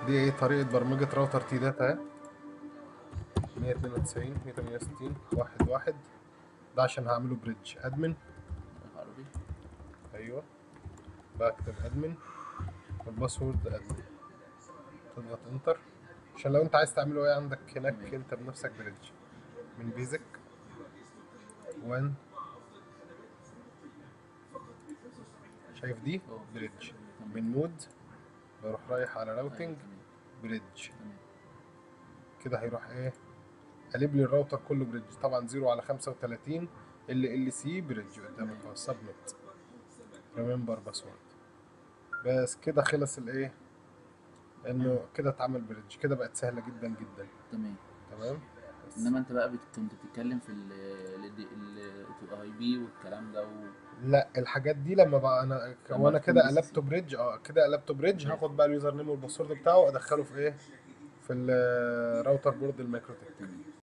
دي ايه طريقة برمجة راوتر تي داتا اهي 192 168 واحد واحد ده عشان هعمله بريدج ادمن عربي ايوه بكتب ادمن والباسورد ادمن تضغط انتر عشان لو انت عايز تعمله ايه عندك هناك تمام. انت بنفسك بريدج من بيزك 1 شايف دي اه. بريدج تمام. من مود بروح رايح على أيوة، راوتنج تمام. بريدج تمام كده هيروح ايه قلب لي الراوتر كله بريدج طبعا 0 على 35 ال ال سي بريدج قدامك اهو سبميت ريمبر باسورد بس كده خلص الايه انه كده اتعمل بريدج كده بقت سهله جدا جدا تمام تمام بس. انما انت بقى بت- كنت بتتكلم في ال اي بي والكلام ده و... لا الحاجات دي لما بقى انا لما وانا تكون كده بس- قلبته بريدج اه كده قلبته بريدج هاخد بقى اليوزر نيم والباسورد بتاعه وادخله في ايه في الراوتر بورد المايكروتك تمام